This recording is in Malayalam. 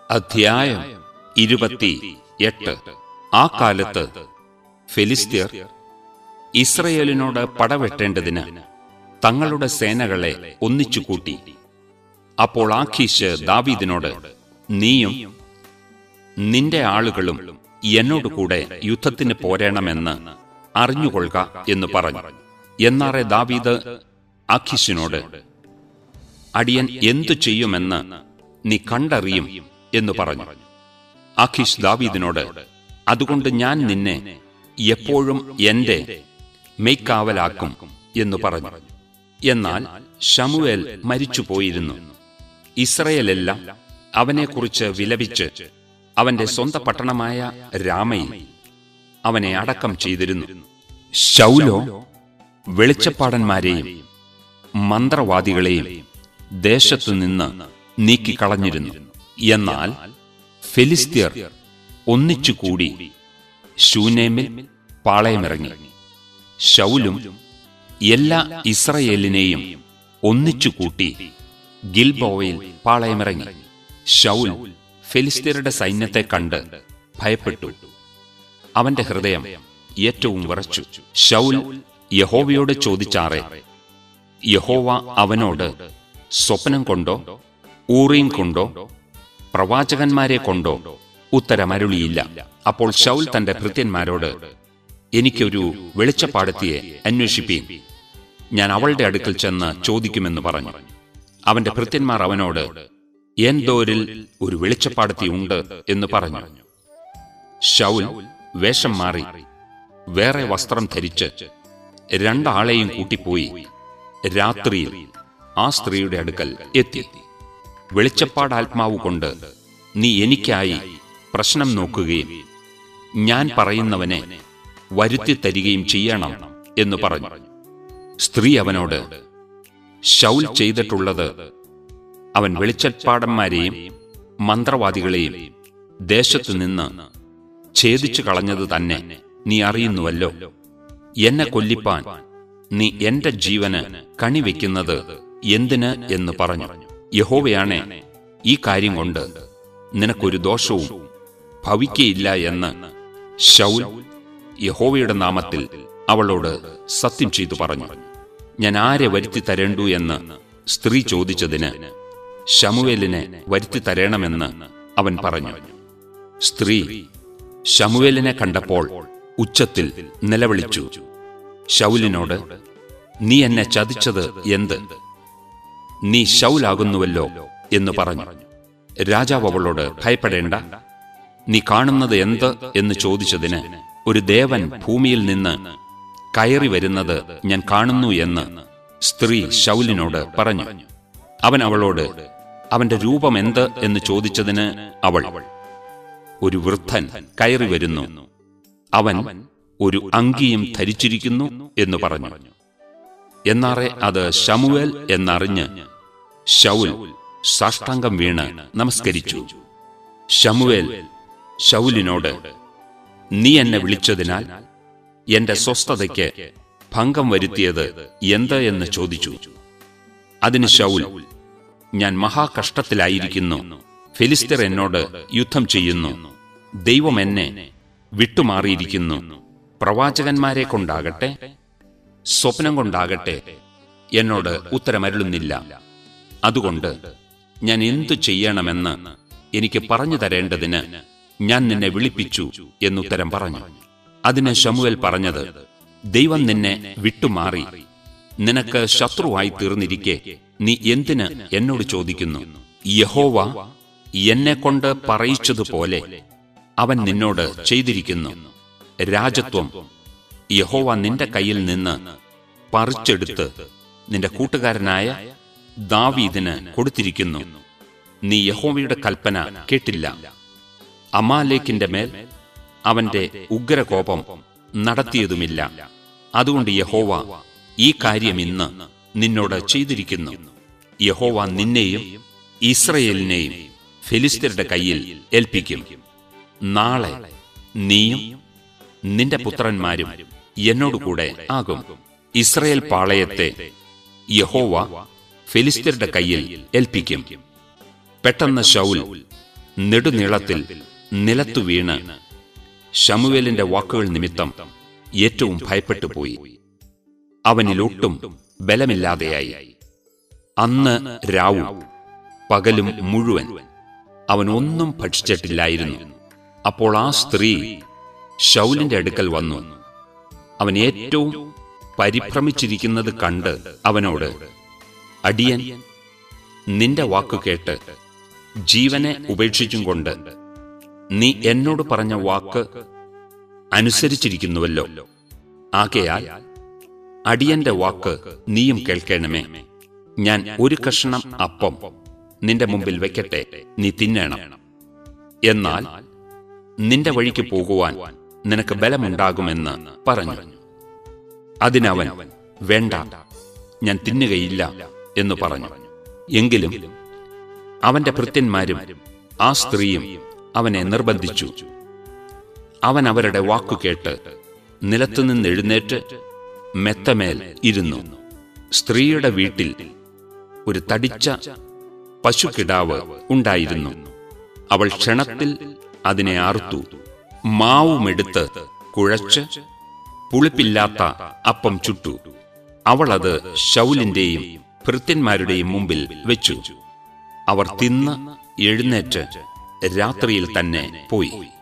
അധ്യായം ഇരുപത്തി എട്ട് ആ കാലത്ത് ഫെലിസ്ത്യർ ഇസ്രയേലിനോട് പടവെട്ടേണ്ടതിന് തങ്ങളുടെ സേനകളെ ഒന്നിച്ചു കൂട്ടി അപ്പോൾ ആഖീഷ് ദാവീദിനോട് നീയും നിന്റെ ആളുകളും എന്നോട് കൂടെ യുദ്ധത്തിന് പോരേണമെന്ന് അറിഞ്ഞുകൊള്ളുക എന്ന് പറഞ്ഞു എന്നാറെ ദാവീദ് ആഖീഷിനോട് അടിയൻ എന്തു ചെയ്യുമെന്ന് നീ കണ്ടറിയും എന്ന് പറഞ്ഞു ആഖീഷ് ദാവീദിനോട് അതുകൊണ്ട് ഞാൻ നിന്നെ എപ്പോഴും എന്റെ മെയ്ക്കാവലാക്കും എന്ന് പറഞ്ഞു എന്നാൽ ഷമുവേൽ മരിച്ചുപോയിരുന്നു ഇസ്രയേലെല്ലാം അവനെക്കുറിച്ച് വിലപിച്ച് അവന്റെ സ്വന്തം പട്ടണമായ രാമയിൽ അവനെ അടക്കം ചെയ്തിരുന്നു ശൗലോ വെളിച്ചപ്പാടന്മാരെയും മന്ത്രവാദികളെയും ദേശത്തു നിന്ന് നീക്കിക്കളഞ്ഞിരുന്നു എന്നാൽ ഫെലിസ്ത്യർ ഒന്നിച്ചുകൂടി ശൂനേമിൽ പാളയമിറങ്ങി ശൗലും എല്ലാ ഇസ്രയേലിനെയും ഒന്നിച്ചുകൂട്ടി ഗിൽബോവയിൽ പാളയമിറങ്ങി ശൗൽ ഫെലിസ്ത്യരുടെ സൈന്യത്തെ കണ്ട് ഭയപ്പെട്ടു അവന്റെ ഹൃദയം ഏറ്റവും വിറച്ചു ശൗൽ യഹോവയോട് ചോദിച്ചാറെ യഹോവ അവനോട് സ്വപ്നം കൊണ്ടോ ഊറീം കൊണ്ടോ പ്രവാചകന്മാരെ കൊണ്ടോ ഉത്തരമരുളിയില്ല അപ്പോൾ ശൗൽ തന്റെ ഭൃത്യന്മാരോട് എനിക്കൊരു വെളിച്ചപ്പാടത്തിയെ അന്വേഷിപ്പീൻ ഞാൻ അവളുടെ അടുക്കൽ ചെന്ന് ചോദിക്കുമെന്ന് പറഞ്ഞു അവന്റെ ഭൃത്യന്മാർ അവനോട് എൻദോരിൽ ഒരു വെളിച്ചപ്പാടത്തി ഉണ്ട് എന്ന് പറഞ്ഞു ശൗൽ വേഷം മാറി വേറെ വസ്ത്രം ധരിച്ച് രണ്ടാളെയും കൂട്ടിപ്പോയി രാത്രിയിൽ ആ സ്ത്രീയുടെ അടുക്കൽ എത്തി വെളിച്ചപ്പാടാത്മാവ് കൊണ്ട് നീ എനിക്കായി പ്രശ്നം നോക്കുകയും ഞാൻ പറയുന്നവനെ വരുത്തി തരികയും ചെയ്യണം എന്ന് പറഞ്ഞു സ്ത്രീ അവനോട് ശൗൽ ചെയ്തിട്ടുള്ളത് അവൻ വെളിച്ചപ്പാടന്മാരെയും മന്ത്രവാദികളെയും ദേശത്തു നിന്ന് ഛേദിച്ചു കളഞ്ഞത് തന്നെ നീ അറിയുന്നുവല്ലോ എന്നെ കൊല്ലിപ്പാൻ നീ എന്റെ ജീവന് കണിവെക്കുന്നത് എന്തിന് എന്ന് പറഞ്ഞു യഹോവയാണെ ഈ കാര്യം കൊണ്ട് നിനക്കൊരു ദോഷവും ഭവിക്കയില്ല എന്ന് ശൗൽ യഹോവയുടെ നാമത്തിൽ അവളോട് സത്യം ചെയ്തു പറഞ്ഞു ഞാൻ ആരെ വരുത്തി തരേണ്ടു എന്ന് സ്ത്രീ ചോദിച്ചതിന് ശമുവേലിനെ വരുത്തി തരേണമെന്ന് അവൻ പറഞ്ഞു സ്ത്രീ ശമുവേലിനെ കണ്ടപ്പോൾ ഉച്ചത്തിൽ നിലവിളിച്ചു ശൗലിനോട് നീ എന്നെ ചതിച്ചത് എന്ത് നീ ശൗലാകുന്നുവല്ലോ എന്ന് പറഞ്ഞു രാജാവ് അവളോട് ഭയപ്പെടേണ്ട നീ കാണുന്നത് എന്ത് എന്ന് ചോദിച്ചതിന് ഒരു ദേവൻ ഭൂമിയിൽ നിന്ന് കയറി വരുന്നത് ഞാൻ കാണുന്നു എന്ന് സ്ത്രീ ശൗലിനോട് പറഞ്ഞു അവൻ അവളോട് അവന്റെ രൂപം എന്ത് എന്ന് ചോദിച്ചതിന് അവൾ ഒരു വൃദ്ധൻ കയറി വരുന്നു അവൻ ഒരു അങ്കിയും ധരിച്ചിരിക്കുന്നു എന്ന് പറഞ്ഞു എന്നാറെ അത് ശമുവേൽ എന്നറിഞ്ഞ് ശൗൽ സാഷ്ടാംഗം വീണ് നമസ്കരിച്ചു ശമുവേൽ ശൗലിനോട് നീ എന്നെ വിളിച്ചതിനാൽ എന്റെ സ്വസ്ഥതയ്ക്ക് ഭംഗം വരുത്തിയത് എന്ത് എന്ന് ചോദിച്ചു അതിന് ശൗൽ ഞാൻ മഹാകഷ്ടത്തിലായിരിക്കുന്നു ഫിലിസ്തർ എന്നോട് യുദ്ധം ചെയ്യുന്നു ദൈവം എന്നെ വിട്ടുമാറിയിരിക്കുന്നു പ്രവാചകന്മാരെ കൊണ്ടാകട്ടെ സ്വപ്നം കൊണ്ടാകട്ടെ എന്നോട് ഉത്തരമരുളുന്നില്ല അതുകൊണ്ട് ഞാൻ എന്തു ചെയ്യണമെന്ന് എനിക്ക് പറഞ്ഞു തരേണ്ടതിന് ഞാൻ നിന്നെ വിളിപ്പിച്ചു എന്നുത്തരം പറഞ്ഞു അതിന് ശമുവൽ പറഞ്ഞത് ദൈവം നിന്നെ വിട്ടുമാറി നിനക്ക് ശത്രുവായി തീർന്നിരിക്കെ നീ എന്തിന് എന്നോട് ചോദിക്കുന്നു യഹോവ എന്നെ കൊണ്ട് പറയിച്ചതുപോലെ അവൻ നിന്നോട് ചെയ്തിരിക്കുന്നു രാജത്വം യഹോവ നിന്റെ കയ്യിൽ നിന്ന് പറിച്ചെടുത്ത് നിന്റെ കൂട്ടുകാരനായ ദാവീദിന് കൊടുത്തിരിക്കുന്നു നീ യഹോവയുടെ കൽപ്പന കേട്ടില്ല അമാലേക്കിന്റെ മേൽ അവന്റെ ഉഗ്രകോപം നടത്തിയതുമില്ല അതുകൊണ്ട് യഹോവ ഈ കാര്യം ഇന്ന് നിന്നോട് ചെയ്തിരിക്കുന്നു യഹോവ നിന്നെയും ഇസ്രയേലിനെയും ഫിലിസ്തീരുടെ കയ്യിൽ ഏൽപ്പിക്കും നാളെ നീയും നിന്റെ പുത്രന്മാരും എന്നോടുകൂടെ ആകും ഇസ്രയേൽ പാളയത്തെ യഹോവ ഫിലിസ്തീരുടെ കയ്യിൽ ഏൽപ്പിക്കും പെട്ടെന്ന് ശൗൽ നെടുനീളത്തിൽ നിലത്തു വീണ് ശമുവേലിന്റെ വാക്കുകൾ നിമിത്തം ഏറ്റവും ഭയപ്പെട്ടു പോയി അവനിലൊട്ടും ബലമില്ലാതെയായി അന്ന് രാവും പകലും മുഴുവൻ അവൻ ഒന്നും ഭക്ഷിച്ചിട്ടില്ലായിരുന്നു അപ്പോൾ ആ സ്ത്രീ ശൗലിന്റെ അടുക്കൽ വന്നു അവൻ ഏറ്റവും പരിഭ്രമിച്ചിരിക്കുന്നത് കണ്ട് അവനോട് അടിയൻ നിന്റെ വാക്കു കേട്ട് ജീവനെ ഉപേക്ഷിച്ചും കൊണ്ട് നീ എന്നോട് പറഞ്ഞ വാക്ക് അനുസരിച്ചിരിക്കുന്നുവല്ലോ ആകയാൽ അടിയന്റെ വാക്ക് നീയും കേൾക്കണമേ ഞാൻ ഒരു കഷണം അപ്പം നിന്റെ മുമ്പിൽ വെക്കട്ടെ നീ തിന്നണം എന്നാൽ നിന്റെ വഴിക്ക് പോകുവാൻ നിനക്ക് ബലമുണ്ടാകുമെന്ന് പറഞ്ഞു അതിനവൻ വേണ്ട ഞാൻ തിന്നുകയില്ല എന്ന് പറഞ്ഞു എങ്കിലും അവന്റെ ഭൃത്യന്മാരും ആ സ്ത്രീയും അവനെ നിർബന്ധിച്ചു അവൻ അവരുടെ വാക്കു കേട്ട് നിലത്തുനിന്ന് എഴുന്നേറ്റ് മെത്തമേൽ ഇരുന്നു സ്ത്രീയുടെ വീട്ടിൽ ഒരു തടിച്ച പശുക്കിടാവ് ഉണ്ടായിരുന്നു അവൾ ക്ഷണത്തിൽ അതിനെ അറുത്തു മാവുമെടുത്ത് കുഴച്ച് പുളിപ്പില്ലാത്ത അപ്പം ചുട്ടു അവൾ അത് ശൗലിന്റെയും ഭൃത്യന്മാരുടെയും മുമ്പിൽ വെച്ചു അവർ തിന്ന് എഴുന്നേറ്റ് രാത്രിയിൽ തന്നെ പോയി